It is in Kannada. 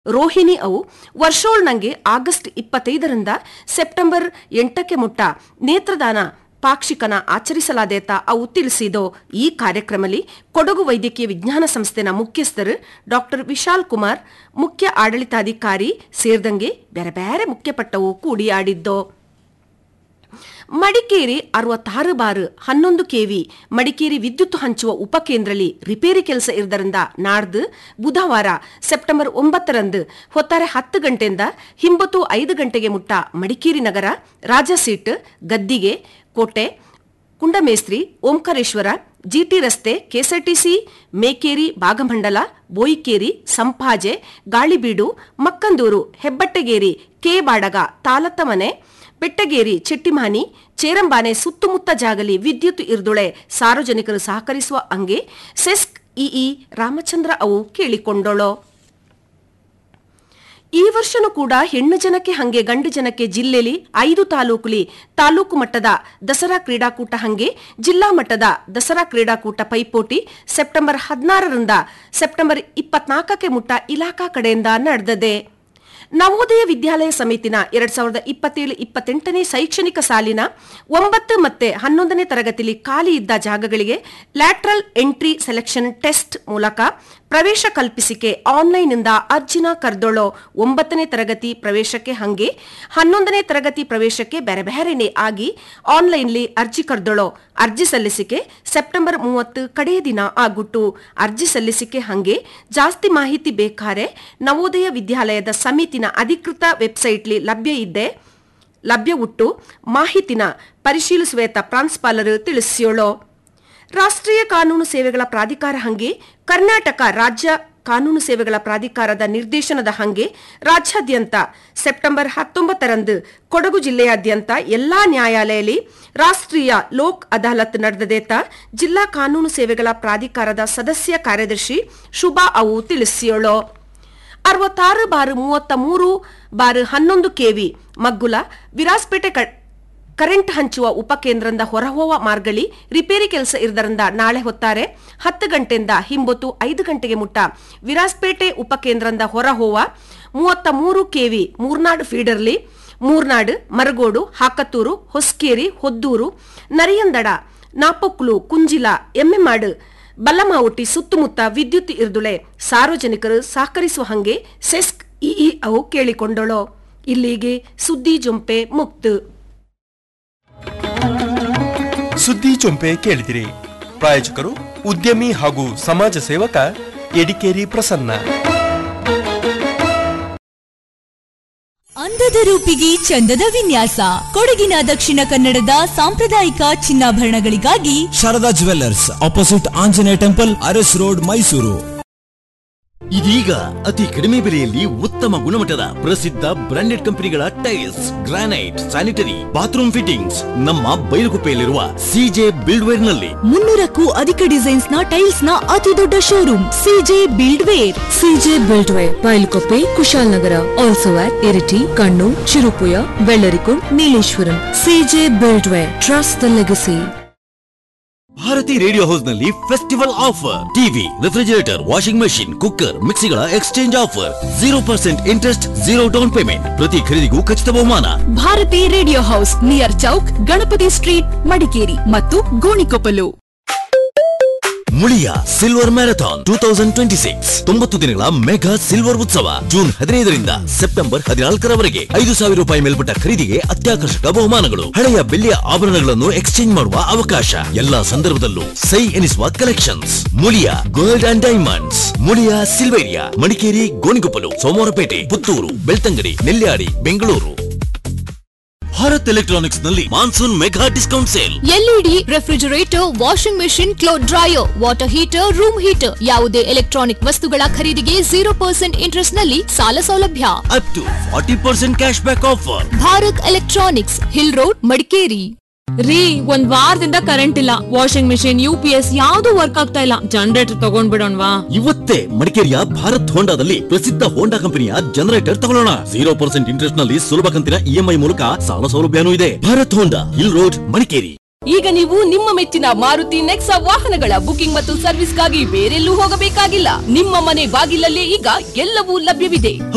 ರೋಹಿಣಿ ಅವು ವರ್ಷೋಳ್ನಂಗೆ ಆಗಸ್ಟ್ ಇಪ್ಪತ್ತೈದರಿಂದ ಸೆಪ್ಟೆಂಬರ್ ಎಂಟಕ್ಕೆ ಮುಟ್ಟ ನೇತ್ರದಾನ ಪಾಕ್ಷಿಕನ ಆಚರಿಸಲಾದೇತ ಅವು ತಿಳಿಸಿದೋ ಈ ಕಾರ್ಯಕ್ರಮದಲ್ಲಿ ಕೊಡಗು ವೈದ್ಯಕೀಯ ವಿಜ್ಞಾನ ಸಂಸ್ಥೆನ ಮುಖ್ಯಸ್ಥರು ಡಾಕ್ಟರ್ ವಿಶಾಲ್ ಕುಮಾರ್ ಮುಖ್ಯ ಆಡಳಿತಾಧಿಕಾರಿ ಸೇರಿದಂಗೆ ಬೇರೆ ಬೇರೆ ಮುಖ್ಯಪಟ್ಟವು ಕೂಡಿ ಆಡಿದ್ದೋ ಮಡಿಕೇರಿ ಅರವತ್ತಾರು ಬಾರ್ ಹನ್ನೊಂದು ಕೆವಿ ಮಡಿಕೇರಿ ವಿದ್ಯುತ್ ಹಂಚುವ ಉಪಕೇಂದ್ರಲಿ ರಿಪೇರಿ ಕೆಲಸ ಇರದರಿಂದ ನಾಡ್ದು ಬುಧವಾರ ಸೆಪ್ಟೆಂಬರ್ ಒಂಬತ್ತರಂದು ಹೊತ್ತಾರೆ ಹತ್ತು ಗಂಟೆಯಿಂದ ಹಿಂಬತ್ತು ಐದು ಗಂಟೆಗೆ ಮುಟ್ಟ ಮಡಿಕೇರಿ ನಗರ ರಾಜ ಸೀಟ್ ಗದ್ದಿಗೆ ಕೋಟೆ ಕುಂಡಮೇಸ್ತ್ರಿ ಓಂಕಾರೇಶ್ವರ ಜಿಟಿ ರಸ್ತೆ ಕೆಎಸ್ಆರ್ಟಿಸಿ ಮೇಕೇರಿ ಭಾಗಮಂಡಲ ಬೋಯಿಕೇರಿ ಸಂಪಾಜೆ ಗಾಳಿಬೀಡು ಮಕ್ಕಂದೂರು ಹೆಬ್ಬಟ್ಟಗೇರಿ ಕೆ ಬಾಡಗ ತಾಲತ್ತಮನೆ ಬೆಟ್ಟಗೇರಿ ಚೆಟ್ಟಿಮಾನಿ ಚೇರಂಬಾನೆ ಸುತ್ತಮುತ್ತ ಜಾಗಲಿ ವಿದ್ಯುತ್ ಇರ್ದುಳೆ ಸಾರ್ವಜನಿಕರು ಸಹಕರಿಸುವ ಅಂಗೆ ಸೆಸ್ಕ್ ಇಇ ರಾಮಚಂದ್ರ ಅವು ಕೇಳಿಕೊಂಡೋಳೋ ಈ ವರ್ಷನೂ ಕೂಡ ಹೆಣ್ಣು ಜನಕ್ಕೆ ಹಂಗೆ ಗಂಡು ಜನಕ್ಕೆ ಜಿಲ್ಲೆಲಿ ಐದು ತಾಲೂಕುಲಿ ತಾಲೂಕು ಮಟ್ಟದ ದಸರಾ ಕ್ರೀಡಾಕೂಟ ಹಂಗೆ ಜಿಲ್ಲಾ ಮಟ್ಟದ ದಸರಾ ಕ್ರೀಡಾಕೂಟ ಪೈಪೋಟಿ ಸೆಪ್ಟೆಂಬರ್ ಹದಿನಾರರಿಂದ ಸೆಪ್ಟೆಂಬರ್ ಇಪ್ಪತ್ನಾಲ್ಕಕ್ಕೆ ಮುಟ್ಟ ಇಲಾಖಾ ಕಡೆಯಿಂದ ನಡೆದದೆ ನವೋದಯ ವಿದ್ಯಾಲಯ ಸಮಿತಿನ ಎರಡ್ ಸಾವಿರದ ಇಪ್ಪತ್ತೇಳು ಇಪ್ಪತ್ತೆಂಟನೇ ಶೈಕ್ಷಣಿಕ ಸಾಲಿನ ಒಂಬತ್ತು ಮತ್ತೆ ಹನ್ನೊಂದನೇ ತರಗತಿಲಿ ಖಾಲಿ ಇದ್ದ ಜಾಗಗಳಿಗೆ ಲ್ಯಾಟ್ರಲ್ ಎಂಟ್ರಿ ಸೆಲೆಕ್ಷನ್ ಟೆಸ್ಟ್ ಮೂಲಕ ಪ್ರವೇಶ ಕಲ್ಪಿಸಿಕೆ ಆನ್ಲೈನ್ನಿಂದ ಅರ್ಜಿನ ಕರೆದೊಳ್ಳೋ ಒಂಬತ್ತನೇ ತರಗತಿ ಪ್ರವೇಶಕ್ಕೆ ಹಂಗೆ ಹನ್ನೊಂದನೇ ತರಗತಿ ಪ್ರವೇಶಕ್ಕೆ ಬೇರೆ ಬೇರೆನೆ ಆಗಿ ಆನ್ಲೈನ್ಲಿ ಅರ್ಜಿ ಕರೆದೊಳ್ಳೋ ಅರ್ಜಿ ಸಲ್ಲಿಸಿಕೆ ಸೆಪ್ಟೆಂಬರ್ ಮೂವತ್ತು ಕಡೆಯ ದಿನ ಆಗುಟ್ಟು ಅರ್ಜಿ ಸಲ್ಲಿಸಿಕೆ ಹಂಗೆ ಜಾಸ್ತಿ ಮಾಹಿತಿ ಬೇಕಾರೆ ನವೋದಯ ವಿದ್ಯಾಲಯದ ಸಮಿತಿನ ಅಧಿಕೃತ ವೆಬ್ಸೈಟ್ಲಿ ಲಭ್ಯ ಇದ್ದೆ ಲಭ್ಯ ಉಟ್ಟು ಮಾಹಿತಿನ ಪರಿಶೀಲಿಸುವೇತ ಪ್ರಾಂಶುಪಾಲರು ತಿಳಿಸಿಯೋಳೋ ರಾಷ್ಟ್ರೀಯ ಕಾನೂನು ಸೇವೆಗಳ ಪ್ರಾಧಿಕಾರ ಹಂಗೆ ಕರ್ನಾಟಕ ರಾಜ್ಯ ಕಾನೂನು ಸೇವೆಗಳ ಪ್ರಾಧಿಕಾರದ ನಿರ್ದೇಶನದ ಹಂಗೆ ರಾಜ್ಯಾದ್ಯಂತ ಸೆಪ್ಟೆಂಬರ್ ಹತ್ತೊಂಬತ್ತರಂದು ಕೊಡಗು ಜಿಲ್ಲೆಯಾದ್ಯಂತ ಎಲ್ಲಾ ನ್ಯಾಯಾಲಯಲಿ ರಾಷ್ಟ್ರೀಯ ಲೋಕ್ ಅದಾಲತ್ ನಡೆದದೇತ ಜಿಲ್ಲಾ ಕಾನೂನು ಸೇವೆಗಳ ಪ್ರಾಧಿಕಾರದ ಸದಸ್ಯ ಕಾರ್ಯದರ್ಶಿ ಶುಭಾ ಅವು ತಿಳಿಸಿಯೋಳೋ ಅರವತ್ತಾರು ಬಾರು ಮೂವತ್ತ ಮೂರು ಬಾರು ಹನ್ನೊಂದು ಕೆವಿ ಮಗ್ಗುಲ ವಿರಾಸ್ಪೇಟೆ ಕರೆಂಟ್ ಹಂಚುವ ಉಪಕೇಂದ್ರದಿಂದ ಹೊರಹೋವ ಮಾರ್ಗಳಿ ರಿಪೇರಿ ಕೆಲಸ ಇರದರಿಂದ ನಾಳೆ ಹೊತ್ತಾರೆ ಹತ್ತು ಗಂಟೆಯಿಂದ ಹಿಂಬೊತ್ತು ಐದು ಗಂಟೆಗೆ ಮುಟ್ಟ ವಿರಾಸ್ಪೇಟೆ ಉಪಕೇಂದ್ರದಿಂದ ಹೊರಹೋವ ಮೂವತ್ತ ಮೂರು ಕೆವಿ ಮೂರ್ನಾಡು ಫೀಡರ್ಲಿ ಮೂರ್ನಾಡು ಮರಗೋಡು ಹಾಕತ್ತೂರು ಹೊಸ್ಕೇರಿ ಹೊದ್ದೂರು ನರಿಯಂದಡ ನಾಪೊಕ್ಲು ಕುಂಜಿಲ ಎಮ್ಮೆಮಾಡು ಬಲ್ಲಮಾವುಟಿ ಸುತ್ತಮುತ್ತ ವಿದ್ಯುತ್ ಇರ್ದುಳೆ ಸಾರ್ವಜನಿಕರು ಸಹಕರಿಸುವ ಹಂಗೆ ಸೆಸ್ಕ್ ಇಇ ಅವು ಕೇಳಿಕೊಂಡಳು ಇಲ್ಲಿಗೆ ಸುದ್ದಿ ಜೊಂಪೆ ಮುಕ್ತು ಸುದ್ದಿ ಚೊಂಪೆ ಕೇಳಿದಿರಿ ಪ್ರಾಯೋಜಕರು ಉದ್ಯಮಿ ಹಾಗೂ ಸಮಾಜ ಸೇವಕ ಎಡಿಕೇರಿ ಪ್ರಸನ್ನ ಅಂದದ ರೂಪಿಗೆ ಚಂದದ ವಿನ್ಯಾಸ ಕೊಡಗಿನ ದಕ್ಷಿಣ ಕನ್ನಡದ ಸಾಂಪ್ರದಾಯಿಕ ಚಿನ್ನಾಭರಣಗಳಿಗಾಗಿ Sharada jewellers opposite Anjaneya temple Aras road Mysuru ಇದೀಗ ಅತಿ ಕಡಿಮೆ ಬೆಲೆಯಲ್ಲಿ ಉತ್ತಮ ಗುಣಮಟ್ಟದ ಪ್ರಸಿದ್ಧ ಬ್ರಾಂಡೆಡ್ ಕಂಪನಿಗಳ tiles granite sanitary bathroom fittings ನಮ್ಮ ಬೈಲುಗುಪ್ಪೆಯಲ್ಲಿರುವ ಸಿಜೆ ಬಿಲ್ಡ್ವೇರ್ ನಲ್ಲಿ ಮುನ್ನೂರಕ್ಕೂ ಅಧಿಕ ಡಿಸೈನ್ಸ್ ನ ಟೈಲ್ಸ್ ನ ಅತಿ ದೊಡ್ಡ showroom CJ build ware CJ buildware Bylakuppe Kushalnagar also at Iritty Kannur Cherupuzha Vellarikundu Nileshwaram CJ buildware trust the legacy Bharathi radio house ನಲ್ಲಿ festival offer TV refrigerator washing machine cooker ಮಿಕ್ಸಿಗಳ exchange offer zero percent interest zero down payment ಪ್ರತಿ ಖರೀದಿಗೂ ಖಚಿತ ಬಹುಮಾನ Bharathi radio house near chowk Ganapathi street Madikeri ಮತ್ತು Gonikoppal Muliya silver marathon two thousand twenty six ತೊಂಬತ್ತು ದಿನಗಳ ಮೆಗಾ ಸಿಲ್ವರ್ ಉತ್ಸವ ಜೂನ್ ಹದಿನೈದರಿಂದ ಸೆಪ್ಟೆಂಬರ್ ಹದಿನಾಲ್ಕರವರೆಗೆ ಐದು ಸಾವಿರ ರೂಪಾಯಿ ಮೇಲ್ಪಟ್ಟ ಖರೀದಿಗೆ ಅತ್ಯಾಕರ್ಷಕ ಬಹುಮಾನಗಳು ಹಳೆಯ ಬೆಳ್ಳಿಯ ಆಭರಣಗಳನ್ನು ಎಕ್ಸ್ಚೇಂಜ್ ಮಾಡುವ ಅವಕಾಶ ಎಲ್ಲಾ ಸಂದರ್ಭದಲ್ಲೂ ಸೈ ಎನಿಸುವ collections Muliya gold and diamonds Muliya Silveria Madikeri Gonikoppal Somwarpet Puttur Belthangady Nelyadi Bengaluru Bharat electronics ನಲ್ಲಿ monsoon mega discount sale LED refrigerator washing machine cloth dryer water heater room heater ಯಾವುದೇ ಎಲೆಕ್ಟ್ರಾನಿಕ್ ವಸ್ತುಗಳ ಖರೀದಿಗೆ ಜೀರೋ ಪರ್ಸೆಂಟ್ ಇಂಟ್ರೆಸ್ಟ್ ನಲ್ಲಿ ಸಾಲ ಸೌಲಭ್ಯ up to forty percent cash back offer Bharat electronics hill road Madikeri ರೀ ಒಂದ್ ವಾರದಿಂದ ಕರೆಂಟ್ ಇಲ್ಲ washing machine U P S ಯಾವ್ದು ವರ್ಕ್ ಆಗ್ತಾ ಇಲ್ಲ ಜನರೇಟರ್ ತಗೊಂಡ್ಬಿಡೋಣವಾ ಇವತ್ತೇ ಮಡಿಕೇರಿಯ ಭಾರತ್ ಹೋಂಡಾದಲ್ಲಿ ಪ್ರಸಿದ್ಧ ಹೋಂಡಾ ಕಂಪನಿಯ ಜನರೇಟರ್ ತಗೊಳ್ಳೋಣ ಜೀರೋ ಪರ್ಸೆಂಟ್ ಇಂಟ್ರೆಸ್ಟ್ ನಲ್ಲಿ ಸುಲಭ ಕಂತಿನ ಇಎಂಐ ಮೂಲಕ ಸಾಲ ಸೌಲಭ್ಯನೂ ಇದೆ Bharat Honda hill road Madikeri ಈಗ ನೀವು ನಿಮ್ಮ ಮೆಚ್ಚಿನ ಮಾರುತಿ ನೆಕ್ಸಾ ವಾಹನಗಳ ಬುಕಿಂಗ್ ಮತ್ತು ಸರ್ವಿಸ್ಗಾಗಿ ಬೇರೆಲ್ಲೂ ಹೋಗಬೇಕಾಗಿಲ್ಲ ನಿಮ್ಮ ಮನೆ ಬಾಗಿಲಲ್ಲೇ ಈಗ ಎಲ್ಲವೂ ಲಭ್ಯವಿದೆ